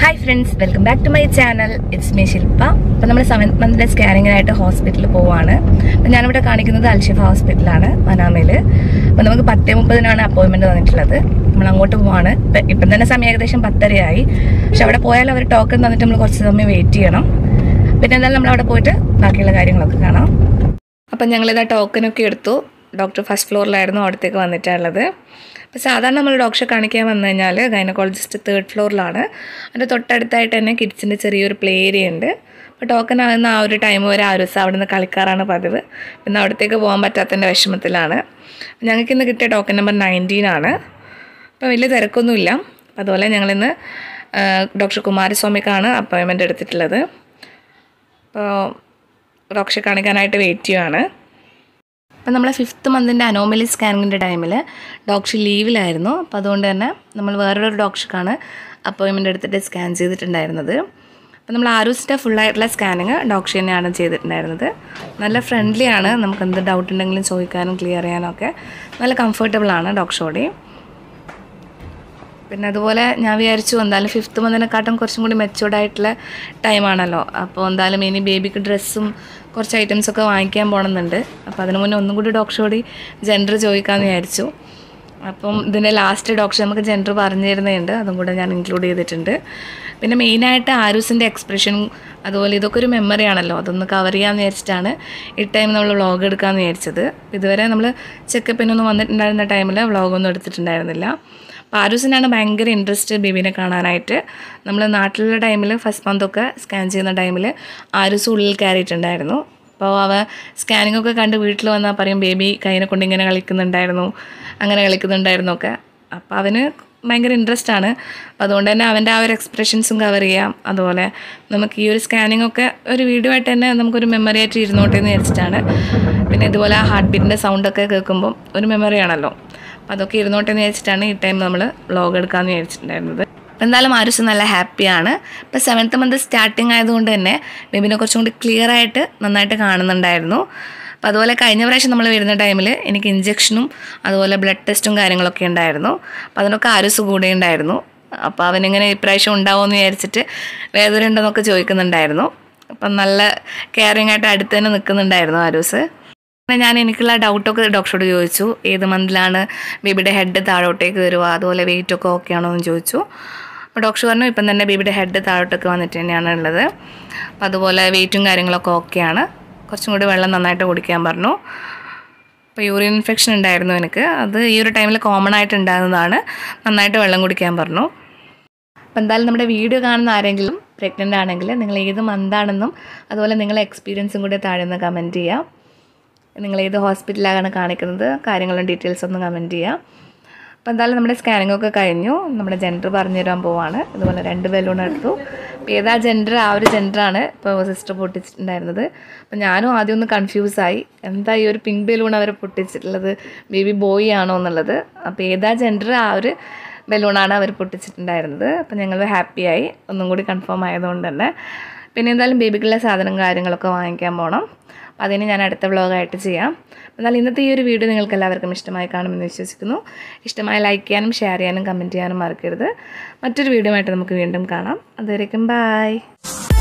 hi friends welcome back to my channel it's me Shilpa അപ്പോൾ നമ്മൾ seventh മന്തിലെ സ്കാനിങ്ങിനായിട്ട് ഹോസ്പിറ്റലിൽ പോവാണ് അപ്പോൾ ഞാനിവിടെ കാണിക്കുന്നത് അൽഷിഫ ഹോസ്പിറ്റലാണ് മനാമയിൽ അപ്പോൾ നമുക്ക് പത്തേ മുപ്പതിനാണ് അപ്പോയിൻമെൻറ്റ് തന്നിട്ടുള്ളത് നമ്മൾ അങ്ങോട്ട് പോവാണ് ഇപ്പം ഇപ്പം തന്നെ സമയം ഏകദേശം പത്തരയായി പക്ഷെ അവിടെ പോയാൽ അവർ ടോക്കൺ തന്നിട്ട് നമ്മൾ കുറച്ച് സമയം വെയിറ്റ് ചെയ്യണം പിന്നെ എന്തായാലും നമ്മൾ അവിടെ പോയിട്ട് ബാക്കിയുള്ള കാര്യങ്ങളൊക്കെ കാണാം അപ്പം ഞങ്ങളിതാ ടോക്കനൊക്കെ എടുത്തു ഡോക്ടർ ഫസ്റ്റ് ഫ്ലോറിലായിരുന്നു അവിടത്തേക്ക് വന്നിട്ടുള്ളത് അപ്പോൾ സാധാരണ നമ്മൾ ഡോക്ടറെ കാണിക്കാൻ വന്നു കഴിഞ്ഞാൽ ഗൈനക്കോളജിസ്റ്റ് തേർഡ് ഫ്ലോറിലാണ് അതിൻ്റെ തൊട്ടടുത്തായിട്ട് തന്നെ കിഡ്സിൻ്റെ ചെറിയൊരു പ്ലേ ഏരിയ ഉണ്ട് അപ്പോൾ ടോക്കൺ ആകുന്ന ആ ഒരു ടൈം വരെ ആ ഒരു ദിവസം അവിടെ നിന്ന് കളിക്കാറാണ് പതിവ് പിന്നെ അവിടത്തേക്ക് പോകാൻ പറ്റാത്തതിൻ്റെ വിഷമത്തിലാണ് ഞങ്ങൾക്ക് ഇന്ന് കിട്ടിയ ടോക്കൺ നമ്പർ നയൻറ്റീൻ ആണ് അപ്പോൾ വലിയ തിരക്കൊന്നുമില്ല അപ്പോൾ അതുപോലെ ഞങ്ങളിന്ന് ഡോക്ടർ കുമാരസ്വാമിക്കാണ് അപ്പോയിൻമെൻറ്റ് എടുത്തിട്ടുള്ളത് അപ്പോൾ ഡോക്ടറെ കാണിക്കാനായിട്ട് വെയിറ്റ് ചെയ്യുവാണ് അപ്പം നമ്മളെ ഫിഫ്ത്ത് മന്തിൻ്റെ അനോമലി സ്കാനിങ്ങിൻ്റെ ടൈമിൽ ഡോക്ടർ ലീവിലായിരുന്നു അപ്പോൾ അതുകൊണ്ട് തന്നെ നമ്മൾ വേറൊരു ഡോക്ടർക്കാണ് അപ്പോയിൻമെൻ്റ് എടുത്തിട്ട് സ്കാൻ ചെയ്തിട്ടുണ്ടായിരുന്നത് അപ്പോൾ നമ്മൾ ആരൂസിൻ്റെ ഫുള്ളായിട്ടുള്ള സ്കാനിങ് ഡോക്ടർ തന്നെയാണ് ചെയ്തിട്ടുണ്ടായിരുന്നത് നല്ല ഫ്രണ്ട്ലി ആണ് നമുക്ക് എന്ത് ഡൗട്ട് ഉണ്ടെങ്കിലും ചോദിക്കാനും ക്ലിയർ ചെയ്യാനും ഒക്കെ നല്ല കംഫർട്ടബിളാണ് ഡോക്ടറോടെ പിന്നെ അതുപോലെ ഞാൻ വിചാരിച്ചു എന്തായാലും ഫിഫ്ത്ത് മന്തിനെക്കാട്ടും കുറച്ചും കൂടി മെച്ചൂർഡ് ആയിട്ടുള്ള ടൈമാണല്ലോ അപ്പോൾ എന്തായാലും ഇനി ബേബിക്ക് ഡ്രസ്സും കുറച്ച് ഐറ്റംസ് ഒക്കെ വാങ്ങിക്കാൻ പോകണമെന്നുണ്ട് അപ്പോൾ അതിന് മുന്നേ ഒന്നും കൂടി ഡോക്ടറോട് ജെൻഡർ ചോദിക്കാമെന്ന് വിചാരിച്ചു അപ്പം ഇതിൻ്റെ ലാസ്റ്റ് ഡോക്ടർ നമുക്ക് ജെൻഡർ പറഞ്ഞു തരുന്നുണ്ട് അതും കൂടെ ഞാൻ ഇൻക്ലൂഡ് ചെയ്തിട്ടുണ്ട് പിന്നെ മെയിനായിട്ട് ആരൂസിൻ്റെ എക്സ്പ്രഷൻ അതുപോലെ ഇതൊക്കെ ഒരു മെമ്മറി ആണല്ലോ അതൊന്ന് കവർ ചെയ്യാമെന്ന് വിചാരിച്ചിട്ടാണ് ഈ ടൈം നമ്മൾ വ്ളോഗ് എടുക്കാമെന്ന് വിചാരിച്ചത് ഇതുവരെ നമ്മൾ ചെക്കപ്പിനൊന്നും വന്നിട്ടുണ്ടായിരുന്ന ടൈമിൽ വ്ളോഗൊന്നും എടുത്തിട്ടുണ്ടായിരുന്നില്ല അപ്പോൾ ആരൂസിനാണ് ഭയങ്കര ഇൻട്രസ്റ്റ് ബേബീനെ കാണാനായിട്ട് നമ്മൾ നാട്ടിലുള്ള ടൈമിൽ ഫസ്റ്റ് മന്തൊക്കെ സ്കാൻ ചെയ്യുന്ന ടൈമിൽ ആരൂസ് ഉള്ളിൽ കയറിയിട്ടുണ്ടായിരുന്നു അപ്പോൾ അവ സ്കാനിങ് ഒക്കെ കണ്ട് വീട്ടിൽ വന്നാൽ പറയും ബേബി കൈനെ കൊണ്ട് ഇങ്ങനെ കളിക്കുന്നുണ്ടായിരുന്നു അങ്ങനെ കളിക്കുന്നുണ്ടായിരുന്നു ഒക്കെ അപ്പോൾ അവന് ഭയങ്കര ഇൻട്രസ്റ്റ് ആണ് അപ്പോൾ അതുകൊണ്ട് തന്നെ അവൻ്റെ ആ ഒരു എക്സ്പ്രഷൻസും കവർ ചെയ്യാം അതുപോലെ നമുക്ക് ഈ ഒരു സ്കാനിങ് ഒക്കെ ഒരു വീഡിയോ ആയിട്ട് തന്നെ നമുക്കൊരു മെമ്മറി ആയിട്ട് ഇരുന്നോട്ടെ എന്ന് വിചാരിച്ചിട്ടാണ് പിന്നെ ഇതുപോലെ ആ ഹാർട്ട് ബീറ്റിൻ്റെ സൗണ്ടൊക്കെ കേൾക്കുമ്പോൾ ഒരു മെമ്മറി ആണല്ലോ അപ്പോൾ അതൊക്കെ ഇരുന്നോട്ടെ എന്ന് വിചാരിച്ചിട്ടാണ് ഈ ടൈം നമ്മൾ വ്ളോഗ് എടുക്കാമെന്ന് വിചാരിച്ചിട്ടുണ്ടായിരുന്നത് എന്തായാലും ആരുസ് നല്ല ഹാപ്പിയാണ് ഇപ്പോൾ സെവൻത്ത് മന്ത് സ്റ്റാർട്ടിങ് ആയതുകൊണ്ട് തന്നെ ബേബിനെ കുറച്ചും കൂടി ക്ലിയർ ആയിട്ട് നന്നായിട്ട് കാണുന്നുണ്ടായിരുന്നു അപ്പോൾ അതുപോലെ കഴിഞ്ഞ പ്രാവശ്യം നമ്മൾ വരുന്ന ടൈമിൽ എനിക്ക് ഇഞ്ചക്ഷനും അതുപോലെ ബ്ലഡ് ടെസ്റ്റും കാര്യങ്ങളൊക്കെ ഉണ്ടായിരുന്നു അപ്പോൾ അതിനൊക്കെ ആരുസ് കൂടെ ഉണ്ടായിരുന്നു അപ്പോൾ അവനിങ്ങനെ ഇപ്രാവശ്യം ഉണ്ടാവുമെന്ന് വിചാരിച്ചിട്ട് വേദന ഉണ്ടെന്നൊക്കെ ചോദിക്കുന്നുണ്ടായിരുന്നു അപ്പം നല്ല കെയറിങ് ആയിട്ട് അടുത്ത് തന്നെ നിൽക്കുന്നുണ്ടായിരുന്നു ആരൂസ് പിന്നെ ഞാൻ എനിക്കുള്ള ഡൗട്ടൊക്കെ ഡോക്ടറോട് ചോദിച്ചു ഏത് മന്തിലാണ് ബേബിയുടെ ഹെഡ് താഴോട്ടേക്ക് വരുക അതുപോലെ വെയിറ്റ് ഒക്കെ ഓക്കെ ആണോ എന്ന് ചോദിച്ചു അപ്പോൾ ഡോക്ടർ പറഞ്ഞു ഇപ്പം തന്നെ ബേബിയുടെ ഹെഡ് താഴോട്ടൊക്കെ വന്നിട്ട് തന്നെയാണ് ഉള്ളത് അപ്പോൾ അതുപോലെ വെയിറ്റും കാര്യങ്ങളൊക്കെ ഓക്കെയാണ് കുറച്ചും കൂടി വെള്ളം നന്നായിട്ട് കുടിക്കാൻ പറഞ്ഞു അപ്പോൾ യൂറിൻ ഇൻഫെക്ഷൻ ഉണ്ടായിരുന്നു എനിക്ക് അത് ഈ ഒരു ടൈമിൽ കോമൺ ആയിട്ട് ഉണ്ടാകുന്നതാണ് നന്നായിട്ട് വെള്ളം കുടിക്കാൻ പറഞ്ഞു അപ്പോൾ എന്തായാലും നമ്മുടെ വീഡിയോ കാണുന്ന ആരെങ്കിലും പ്രഗ്നൻ്റ് ആണെങ്കിൽ നിങ്ങൾ ഏത് മന്താണെന്നും അതുപോലെ നിങ്ങളെ എക്സ്പീരിയൻസും കൂടി താഴെ നിന്ന് കമൻറ്റ് ചെയ്യാം നിങ്ങൾ ഏത് ഹോസ്പിറ്റലിലാണ് കാണിക്കുന്നത് കാര്യങ്ങളും ഡീറ്റെയിൽസ് ഒന്ന് കമൻറ്റ് ചെയ്യാം അപ്പോൾ എന്തായാലും നമ്മുടെ സ്കാനിങ് ഒക്കെ കഴിഞ്ഞു നമ്മുടെ ജെൻഡർ പറഞ്ഞു തരാൻ പോവാണ് ഇതുപോലെ രണ്ട് ബലൂൺ എടുത്തു അപ്പോൾ ഏതാ ജെൻഡർ ആ ഒരു ജെൻഡറാണ് ഇപ്പോൾ സിസ്റ്റർ പൊട്ടിച്ചിട്ടുണ്ടായിരുന്നത് അപ്പോൾ ഞാനും ആദ്യം ഒന്ന് കൺഫ്യൂസായി എന്താ ഈ ഒരു പിങ്ക് ബലൂൺ അവർ പൊട്ടിച്ചിട്ടുള്ളത് ബേബി ബോയ് ആണോ എന്നുള്ളത് അപ്പോൾ ഏതാ ജെൻഡർ ആ ഒരു ബലൂണാണ് അവർ പൊട്ടിച്ചിട്ടുണ്ടായിരുന്നത് അപ്പോൾ ഞങ്ങൾ ഹാപ്പിയായി ഒന്നും കൂടി കൺഫേം ആയതുകൊണ്ട് തന്നെ പിന്നെ എന്തായാലും ബേബിക്കുള്ള സാധനം കാര്യങ്ങളൊക്കെ വാങ്ങിക്കാൻ പോകണം അപ്പോൾ അതിന് ഞാൻ അടുത്ത വ്ളോഗായിട്ട് ചെയ്യാം എന്നാൽ ഇന്നത്തെ ഈ ഒരു വീഡിയോ നിങ്ങൾക്ക് എല്ലാവർക്കും ഇഷ്ടമായി കാണുമെന്ന് വിശ്വസിക്കുന്നു ഇഷ്ടമായി ലൈക്ക് ചെയ്യാനും ഷെയർ ചെയ്യാനും കമൻറ്റ് ചെയ്യാനും മറക്കരുത് മറ്റൊരു വീഡിയോ ആയിട്ട് നമുക്ക് വീണ്ടും കാണാം അതുവരേക്കും ബായ്